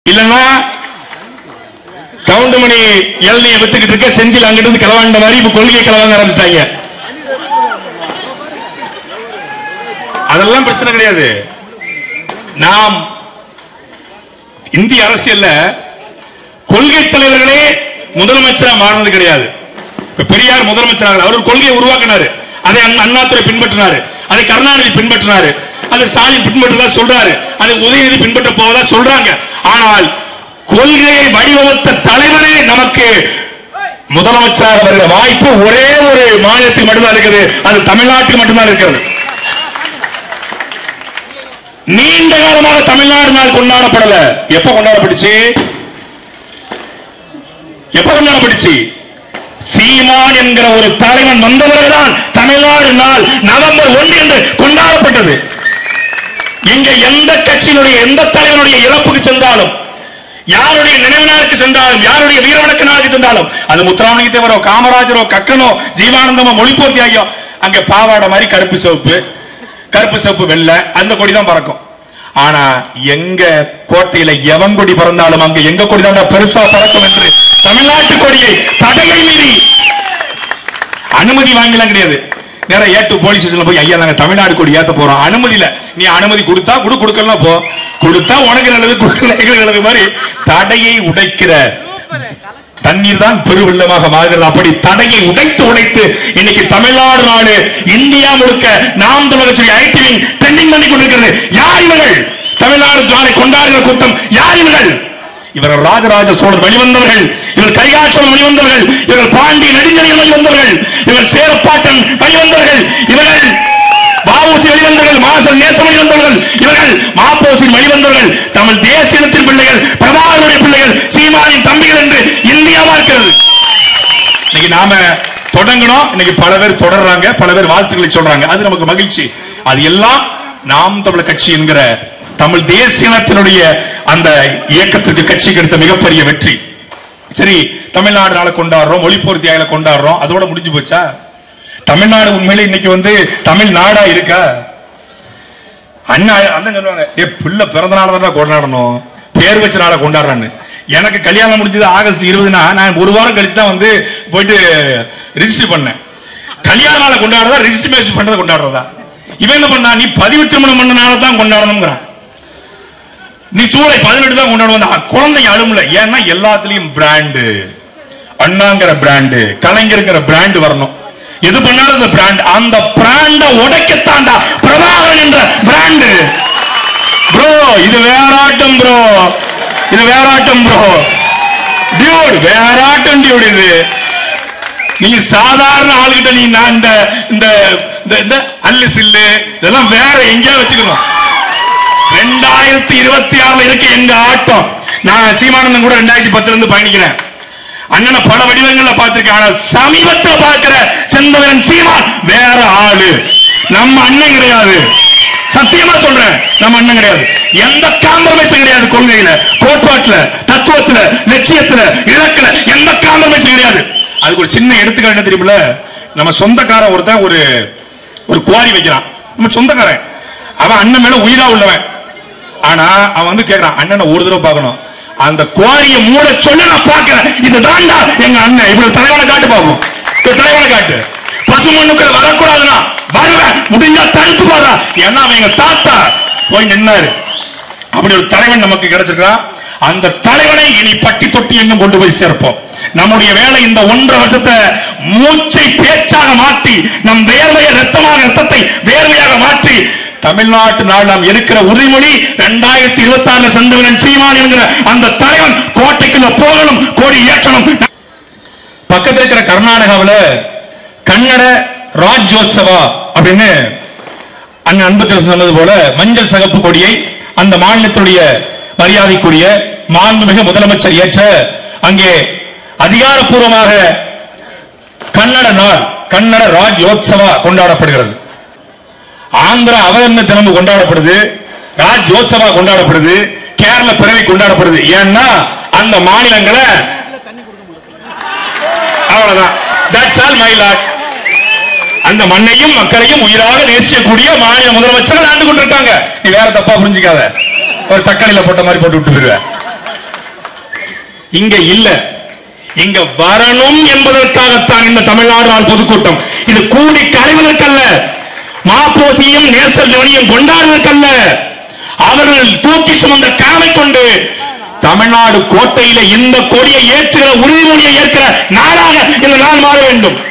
இல்லன்னா கவுண்டமணி இளநியை வித்துக்கிட்டு இருக்க செந்தில் அங்கிட்டு இருந்து கிளவாண்ட மாதிரி இப்ப கொள்கையை கிளவாங்க ஆரம்பிச்சிட்டாங்க அதெல்லாம் பிரச்சனை கிடையாது நாம் இந்திய அரசியல்ல கொள்கை தலைவர்களே முதலமைச்சரா மாறினது கிடையாது இப்ப பெரியார் முதலமைச்சராக அவர் ஒரு கொள்கையை உருவாக்கினாரு அதை அண்ணா- அண்ணாதுரை பின்பற்றினாரு அதை கருணாநிதி பின்பற்றினாரு அதை ஸ்டாலின் பின்பற்றதா சொல்றாரு அதை உதயநிதி பின்பற்ற போவதா சொல்றாங்க ஆனால் கொள்கையை வடிவமைத்த தலைவரே நமக்கு முதலமைச்சராக வருகிற வாய்ப்பு ஒரே ஒரு மாநிலத்தில் மட்டும்தான் இருக்குது அது தமிழ்நாட்டில் மட்டும்தான் இருக்கிறது நீண்ட காலமாக தமிழ்நாடு நாள் கொண்டாடப்படல எப்ப கொண்டாடப்பட்டுச்சு எப்ப கொண்டாடப்பட்டுச்சு சீமான் என்கிற ஒரு தலைவன் வந்த பிறகுதான் தமிழ்நாடு நாள் நவம்பர் ஒன்று என்று கொண்டாடப்பட்டது இங்க எந்த கட்சியினுடைய எந்த தலைவனுடைய இறப்புக்கு சென்றாலும் யாருடைய நினைவு நாளுக்கு சென்றாலும் யாருடைய வீரவணக்க நாளுக்கு சென்றாலும் அது முத்துராமலிங்க தேவரோ காமராஜரோ கக்கனோ ஜீவானந்தமோ மொழிப்போர் தியாகியோ அங்க பாவாடை மாதிரி கருப்பு சிவப்பு கருப்பு சிவப்பு வெள்ளை அந்த கொடி தான் பறக்கும் ஆனா எங்க கோட்டையில எவன் கொடி பறந்தாலும் அங்க எங்க கொடி தான் பெருசா பறக்கும் என்று தமிழ்நாட்டு கொடியை தடையை மீறி அனுமதி வாங்கலாம் கிடையாது நேரா ஏட்டு போலீஸ் ஸ்டேஷன்ல போய் ஐயா நாங்க தமிழ்நாடு கொடி ஏத்த போறோம் அனுமதி இல்ல நீ அனுமதி கொடுத்தா கொடு கொடுக்கலாம் போ கொடுத்தா உனக்கு நல்லது கொடுக்கல எங்களுக்கு நல்லது மாதிரி தடையை உடைக்கிற தண்ணீர் தான் பெருவெள்ளமாக மாறுகிறது அப்படி தடையை உடைத்து உடைத்து இன்னைக்கு தமிழ்நாடு நாடு இந்தியா முழுக்க நாம் தமிழக ஐடிவிங் ட்ரெண்டிங் பண்ணி கொண்டிருக்கிறது யார் இவர்கள் தமிழ்நாடு நாளை கொண்டாடுகிற கூட்டம் யார் இவர்கள் இவர்கள் ராஜராஜ சோழர் வெளிவந்தவர்கள் இவர்கள் கரிகாச்சோழன் வெளிவந்தவர்கள் இவர்கள் பாண்டி நெடுஞ்செழியன் வெளிவந்தவர்கள் இவர்கள் சேரப்பாட்டன் வெளிவந்தவர்கள் இவர்கள் வாவூசி வெளிவந்தவர்கள் மாசல் நேசம் வெளிவந்தவர்கள் இவர்கள் மாப்போசின் வெளிவந்தவர்கள் தமிழ் தேசியத்தின் பிள்ளைகள் பிரபாகருடைய பிள்ளைகள் சீமானின் தம்பிகள் என்று இந்தியாவா இருக்கிறது இன்னைக்கு நாம தொடங்கணும் இன்னைக்கு பல பேர் தொடர்றாங்க பல பேர் வாழ்த்துக்களை சொல்றாங்க அது நமக்கு மகிழ்ச்சி அது எல்லாம் நாம் தமிழர் கட்சி என்கிற தமிழ் தேசியத்தினுடைய அந்த இயக்கத்திற்கு கட்சி கிடைத்த மிகப்பெரிய வெற்றி சரி தமிழ்நாடு நாளை கொண்டாடுறோம் மொழிப்போர் தியாகில கொண்டாடுறோம் அதோட முடிஞ்சு போச்சா தமிழ்நாடு உண்மையிலே இன்னைக்கு வந்து தமிழ் நாடா இருக்கா அண்ணா அண்ணன் சொல்லுவாங்க ஏ பிள்ளை பிறந்த நாள் தான் கொண்டாடணும் பேர் வச்ச நாளை கொண்டாடுறான்னு எனக்கு கல்யாணம் முடிஞ்சது ஆகஸ்ட் இருபதுனா நான் ஒரு வாரம் கழிச்சு தான் வந்து போயிட்டு ரிஜிஸ்டர் பண்ணேன் கல்யாண நாளை கொண்டாடுறதா ரிஜிஸ்ட்ரேஷன் பண்றதை கொண்டாடுறதா இவன் என்ன பண்ணா நீ பதிவு திருமணம் பண்ண நாளை தான் கொண்டாடணுங்கிறான் நீ ஜூலை பதினெட்டு தான் கொண்டாடுவோம் அந்த குழந்தை அழுமல ஏன்னா எல்லாத்துலயும் பிராண்டு அண்ணாங்கிற பிராண்டு கலைஞருங்கிற பிராண்டு வரணும் எது பண்ணாலும் அந்த பிராண்ட் அந்த பிராண்ட உடைக்கத்தாண்டா பிரபாகரன் என்ற பிராண்டு ப்ரோ இது வேறாட்டம் ப்ரோ இது வேறாட்டம் ப்ரோ டியூட் வேறாட்டம் டியூட் இது நீ சாதாரண ஆளுகிட்ட நீ நான் இந்த இந்த இந்த இந்த அல்லு சில்லு இதெல்லாம் வேற எங்கேயா வச்சுக்கணும் ரெண்டாயிரத்தி இருபத்தி ஆறுல இருக்க எங்க ஆட்டம் நான் சீமானந்தன் கூட ரெண்டாயிரத்தி பத்துல இருந்து பயணிக்கிறேன் அண்ணனை பல வடிவங்கள்ல பார்த்திருக்கேன் ஆனா சமீபத்துல பார்க்கிற செந்தவரன் சீமான் வேற ஆளு நம்ம அண்ணன் கிடையாது சத்தியமா சொல்றேன் நம்ம அண்ணன் கிடையாது எந்த காம்ப்ரமைஸும் கிடையாது கொள்கையில கோட்பாட்டுல தத்துவத்துல லட்சியத்துல இலக்குல எந்த காம்ப்ரமைஸும் கிடையாது அதுக்கு ஒரு சின்ன எடுத்துக்காட்டு என்ன தெரியுமில்ல நம்ம சொந்தக்காரன் ஒருத்தன் ஒரு ஒரு குவாரி வைக்கிறான் நம்ம சொந்தக்காரன் அவன் அண்ணன் மேல உயிரா உள்ளவன் ஆனா அவன் வந்து கேக்குறான் அண்ணனை ஒரு தடவை பார்க்கணும் அந்த குவாரியை மூட சொல்ல நான் பார்க்கிறேன் இது தாண்டா எங்க அண்ணன் இப்படி ஒரு தலைவனை காட்டு பார்ப்போம் இப்படி தலைவனை காட்டு பசுமண்ணுக்குள்ள வரக்கூடாதுன்னா வருவேன் முடிஞ்சா தடுத்து பாடுறா ஏன்னா அவன் எங்க தாத்தா போய் நின்னாரு அப்படி ஒரு தலைவன் நமக்கு கிடைச்சிருக்கான் அந்த தலைவனை இனி பட்டி தொட்டி எங்கும் கொண்டு போய் சேர்ப்போம் நம்முடைய வேலை இந்த ஒன்றரை வருஷத்தை மூச்சை பேச்சாக மாற்றி நம் வேர்வையை ரத்தமாக ரத்தத்தை வேர்வையாக மாற்றி தமிழ்நாட்டு நாள் நாம் இருக்கிற உறுதிமொழி இரண்டாயிரத்தி இருபத்தி ஆறுல செந்தவனன் சீமான் என்கிற அந்த தலைவன் கோட்டைக்குள்ள போகணும் கோடி ஏற்றணும் பக்கத்துல இருக்கிற கர்நாடகாவுல கன்னட ராஜ்யோத்சவா அப்படின்னு அண்ணன் அன்புக்கரசு சொன்னது போல மஞ்சள் சகப்பு கொடியை அந்த மாநிலத்துடைய மரியாதைக்குரிய மாண்புமிகு முதலமைச்சர் ஏற்ற அங்கே அதிகாரப்பூர்வமாக கன்னட நாள் கன்னட ராஜ்யோத்சவா கொண்டாடப்படுகிறது ஆந்திரா அவதரண தினம் கொண்டாடப்படுது ராஜ்யோத்சவா கொண்டாடப்படுது கேரள பிறவி கொண்டாடப்படுது ஏன்னா அந்த மாநிலங்களை அவ்வளவுதான் தட்ஸ் ஆல் மை லாட் அந்த மண்ணையும் மக்களையும் உயிராக நேசிக்கக்கூடிய மாநில முதலமைச்சர்கள் ஆண்டு கொண்டிருக்காங்க நீ வேற தப்பா புரிஞ்சுக்காத ஒரு தக்காளியில போட்ட மாதிரி போட்டு விட்டு போயிருவ இங்க இல்ல இங்க வரணும் என்பதற்காகத்தான் இந்த தமிழ்நாடு நாள் பொதுக்கூட்டம் இது கூடி கரைவதற்கல்ல மாப்போசியும் நேசல் நிவனியும் கொண்டாடுவதற்கல்ல அவர்கள் தூக்கி சுமந்த காமை கொண்டு தமிழ்நாடு கோட்டையில இந்த கொடியை ஏற்றுகிற உறுதிமொழியை ஏற்கிற நாளாக இந்த நாள் மாற வேண்டும்